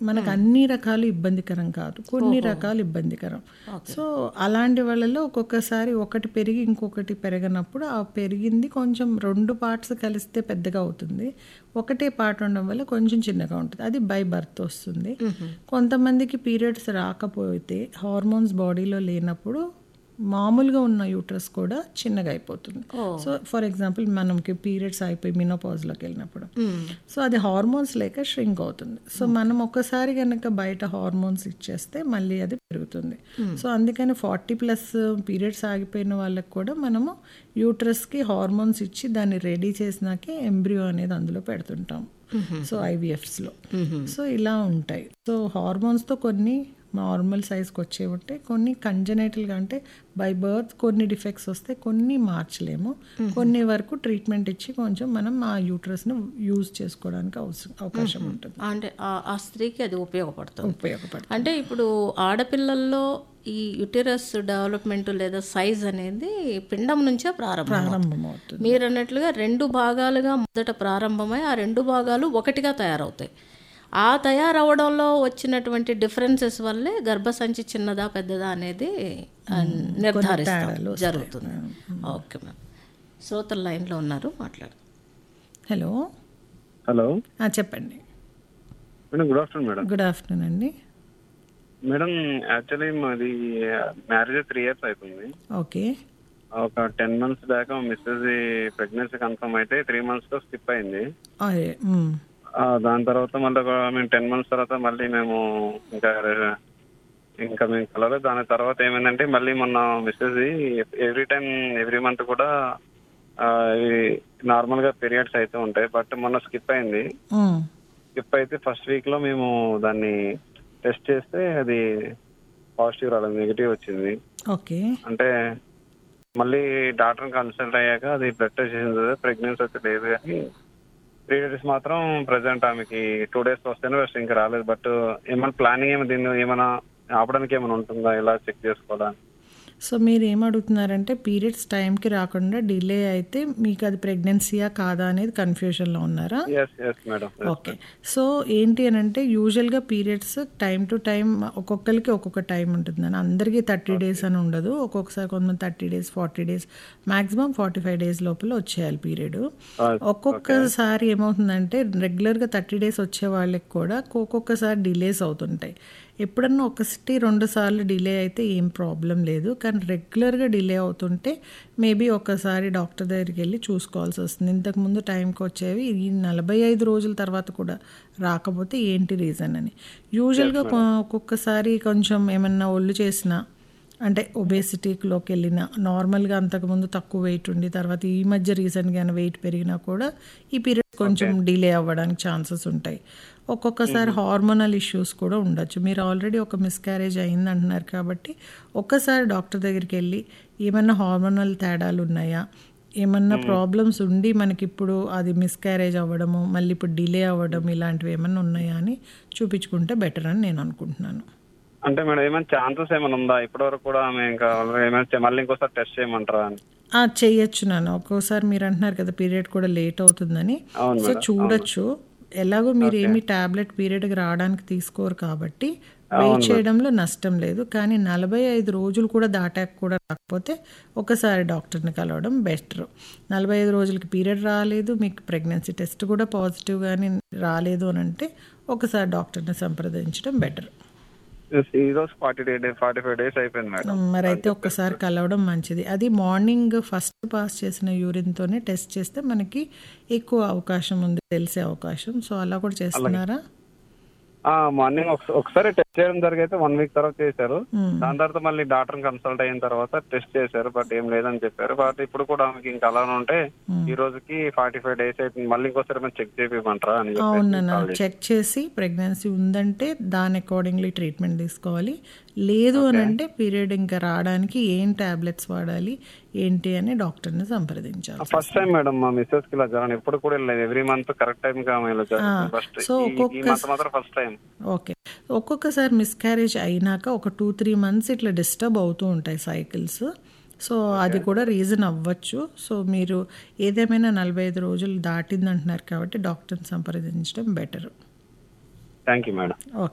మనకు అన్ని రకాలు ఇబ్బందికరం కాదు కొన్ని రకాలు ఇబ్బందికరం సో అలాంటి వాళ్ళలో ఒక్కొక్కసారి ఒకటి పెరిగి ఇంకొకటి పెరగనప్పుడు ఆ పెరిగింది కొంచెం రెండు పార్ట్స్ కలిస్తే పెద్దగా అవుతుంది ఒకటే పార్ట్ ఉండడం వల్ల కొంచెం చిన్నగా ఉంటుంది అది బై బర్త్ వస్తుంది కొంతమందికి పీరియడ్స్ రాకపోతే హార్మోన్స్ బాడీలో లేనప్పుడు మామూలుగా ఉన్న యూట్రస్ కూడా చిన్నగా అయిపోతుంది సో ఫర్ ఎగ్జాంపుల్ మనకి పీరియడ్స్ అయిపోయి మినోపాజ్లోకి వెళ్ళినప్పుడు సో అది హార్మోన్స్ లేక ష్రింక్ అవుతుంది సో మనం ఒక్కసారి కనుక బయట హార్మోన్స్ ఇచ్చేస్తే మళ్ళీ అది పెరుగుతుంది సో అందుకని ఫార్టీ ప్లస్ పీరియడ్స్ ఆగిపోయిన వాళ్ళకి కూడా మనము యూట్రస్కి హార్మోన్స్ ఇచ్చి దాన్ని రెడీ చేసినాకే ఎంబ్రియో అనేది అందులో పెడుతుంటాం సో ఐవీఎఫ్స్లో సో ఇలా ఉంటాయి సో హార్మోన్స్తో కొన్ని నార్మల్ సైజ్కి వచ్చేవి ఉంటాయి కొన్ని కంజనైటల్గా అంటే బై బర్త్ కొన్ని డిఫెక్ట్స్ వస్తే కొన్ని మార్చలేము కొన్ని వరకు ట్రీట్మెంట్ ఇచ్చి కొంచెం మనం ఆ యూట్రస్ను యూజ్ చేసుకోవడానికి అవసరం అవకాశం ఉంటుంది అంటే ఆ- ఆ స్త్రీకి అది ఉపయోగపడుతుంది ఉపయోగపడుతుంది అంటే ఇప్పుడు ఆడపిల్లల్లో ఈ యుటెరస్ డెవలప్మెంట్ లేదా సైజ్ అనేది పిండం నుంచే ప్రారంభం ప్రారంభమవుతుంది మీరు అన్నట్లుగా రెండు భాగాలుగా మొదట ప్రారంభమై ఆ రెండు భాగాలు ఒకటిగా తయారవుతాయి ఆ తయారవడంలో వచ్చినటువంటి డిఫరెన్సెస్ వల్లే గర్భసంచి చిన్నదా పెద్దదా అనేది ఆ, నిర్ధారిస్తాం జరుగుతుంది ఓకే మ్యామ్ శ్రోతల లైన్లో ఉన్నారు మాట్లాడు హలో హలో ఆ, చెప్పండి madam good afternoon madam good afternoon అండి మేడం యాక్చువల్లీ మాది మ్యారేజ్ త్రీ ఇయర్స్ అవుతుంది ఓకే ఒక ten months back missus pregnancy confirm అయితే త్రీ మంత్స్ లో స్కిప్ అయింది అదే మ్. ఆ, దాని తర్వాత మళ్ళీ ఒక మేము టెన్ మంత్స్ తర్వాత మళ్ళీ మేము ఇంకా ఇంకా మేము కలవలేదు దాని తర్వాత ఏమైందంటే మళ్ళీ మొన్న missus every time every month కూడా నార్మల్ గా పీరియడ్స్ అయితే ఉంటాయి బట్ మొన్న స్కిప్ అయింది మ్. స్కిప్ అయితే ఫస్ట్ వీక్ లో మేము దాన్ని టెస్ట్ చేస్తే అది పాజిటివ్ రాలేదు నెగిటివ్ వచ్చింది ఓకే అంటే మళ్ళీ డాక్టర్ కన్సల్ట్ అయ్యాక అది బ్లడ్ టెస్ట్ చేసింది ప్రెగ్నెన్సీ అయితే లేదు కానీ త్రీ డేస్ మాత్రం ప్రజెంట్ ఆమెకి టూ డేస్ వస్తేనే ఫస్ట్ ఇంకా రాలేదు బట్ ఏమైనా ప్లానింగ్ ఏమైనా దీన్ని ఏమైనా ఆపడానికి ఏమైనా ఉంటుందా ఇలా చెక్ చేసుకోవాలా సో మీరు ఏమడుగుతున్నారంటే పీరియడ్స్ టైంకి రాకుండా డిలే అయితే మీకు అది ప్రెగ్నెన్సీయా కాదా అనేది కన్ఫ్యూజన్లో ఉన్నారా yes yes madam okay so ఏంటి అని అంటే యూజువల్గా పీరియడ్స్ టైం టు టైం ఒక్కొక్కరికి ఒక్కొక్క టైం ఉంటుందని అందరికీ థర్టీ డేస్ అని ఉండదు ఒక్కొక్కసారి కొంతమంది thirty days forty days maximum forty five days లోపల వచ్చేయాలి పీరియడ్ ఒక్కొక్కసారి ఏమవుతుందంటే రెగ్యులర్గా థర్టీ డేస్ వచ్చే వాళ్ళకి కూడా ఒక్కొక్కసారి డిలేస్ అవుతుంటాయి ఎప్పుడన్నా ఒకటి రెండు సార్లు డిలే అయితే ఏం ప్రాబ్లం లేదు కానీ రెగ్యులర్గా డిలే అవుతుంటే మేబీ ఒక్కసారి డాక్టర్ దగ్గరికి వెళ్ళి చూసుకోవాల్సి వస్తుంది ఇంతకుముందు టైంకి వచ్చేవి ఈ నలభై ఐదు రోజుల తర్వాత కూడా రాకపోతే ఏంటి రీజన్ అని యూజువల్గా ఒక్కొక్కసారి కొంచెం ఏమన్నా ఒళ్ళు చేసినా అంటే ఒబేసిటీలోకి వెళ్ళిన నార్మల్గా అంతకుముందు తక్కువ వెయిట్ ఉండి తర్వాత ఈ మధ్య రీసెంట్గా వెయిట్ పెరిగినా కూడా ఈ పీరియడ్ కొంచెం డిలే అవ్వడానికి ఛాన్సెస్ ఉంటాయి ఒక్కొక్కసారి హార్మోనల్ ఇష్యూస్ కూడా ఉండొచ్చు మీరు ఆల్రెడీ ఒక మిస్క్యారేజ్ అయింది అంటున్నారు కాబట్టి ఒక్కసారి డాక్టర్ దగ్గరికి వెళ్ళి ఏమన్నా హార్మోనల్ తేడాలు ఉన్నాయా ఏమన్నా ప్రాబ్లమ్స్ ఉండి మనకి ఇప్పుడు అది మిస్క్యారేజ్ అవ్వడము మళ్ళీ ఇప్పుడు డిలే అవ్వడం ఇలాంటివి ఏమన్నా ఉన్నాయా అని చూపించుకుంటే బెటర్ అని నేను అనుకుంటున్నాను అంటే మేడం ఏమైనా ఛాన్సెస్ ఏమైనా ఉందా ఇప్పటివరకు కూడా ఆమె ఇంకా ఏమైనా చే- మళ్ళీ ఇంకోసారి టెస్ట్ చేయమంటారా అని ఆ, చెయ్యొచ్చు నాన్న ఒక్కోసారి మీరు అంటున్నారు కదా పీరియడ్ కూడా లేట్ అవుతుందని అవును సో చూడొచ్చు ఎలాగో మీరు ఏమి టాబ్లెట్ పీరియడ్కి రావడానికి తీసుకోరు కాబట్టి వెయిట్ చేయడంలో నష్టం లేదు కానీ నలభై ఐదు రోజులు కూడా దాటాక కూడా రాకపోతే ఒకసారి డాక్టర్ని కలవడం బెటర్ నలభై ఐదు రోజులకి పీరియడ్ రాలేదు మీకు ప్రెగ్నెన్సీ టెస్ట్ కూడా పాజిటివ్ కానీ రాలేదు అని అంటే ఒకసారి డాక్టర్ని సంప్రదించడం బెటర్ ఈ రోజు forty days forty five days అయిపోయింది మేడం మరి అయితే ఒక్కసారి కలవడం మంచిది అది మార్నింగ్ ఫస్ట్ పాస్ చేసిన యూరిన్తోనే టెస్ట్ చేస్తే మనకి ఎక్కువ అవకాశం ఉంది తెలిసే అవకాశం సో అలా కూడా చేస్తున్నారా మార్నింగ్ ఒకసారి టెస్ట్ చేయడం జరిగితే వన్ వీక్ తర్వాత చేశారు దాని తర్వాత మళ్ళీ డాక్టర్ కన్సల్ట్ అయిన తర్వాత టెస్ట్ చేశారు బట్ ఏం లేదని చెప్పారు బట్ ఇప్పుడు కూడా ఆమెకి ఇంకా అలానే ఉంటే ఈ రోజుకి ఫార్టీ ఫైవ్ డేస్ అవుతుంది మళ్ళీ ఇంకోసారి మనం చెక్ చేయమంటారా అని చెప్పేసి అవునన్నా చెక్ చేసి ప్రెగ్నెన్సీ ఉందంటే దాని అకార్డింగ్లీ ట్రీట్మెంట్ తీసుకోవాలి లేదు అని అంటే పీరియడ్ ఇంకా రావడానికి ఏం టాబ్లెట్స్ వాడాలి ఏంటి అని డాక్టర్ని సంప్రదించాలి ఫస్ట్ టైం మేడం మా మిస్సెస్ కి ఇలా జరగను ఎప్పుడు కూడా వెళ్ళలేదు ఎవ్రీ మంత్ కరెక్ట్ టైం గా ఆమె ఇలా జరుగుతుంది ఫస్ట్ సో ఈ ఒక్కొక్క మంత్ మాత్రం ఫస్ట్ టైం ఓకే ఒక్కొక్కసారి మిస్క్యారేజ్ అయినాక ఒక టూ త్రీ మంత్స్ ఇట్లా డిస్టర్బ్ అవుతూ ఉంటాయి సైకిల్స్ సో అది కూడా రీజన్ అవ్వచ్చు సో మీరు ఏదేమైనా నలభై ఐదు రోజులు దాటింది అంటున్నారు కాబట్టి డాక్టర్ని సంప్రదించడం better thank you madam okay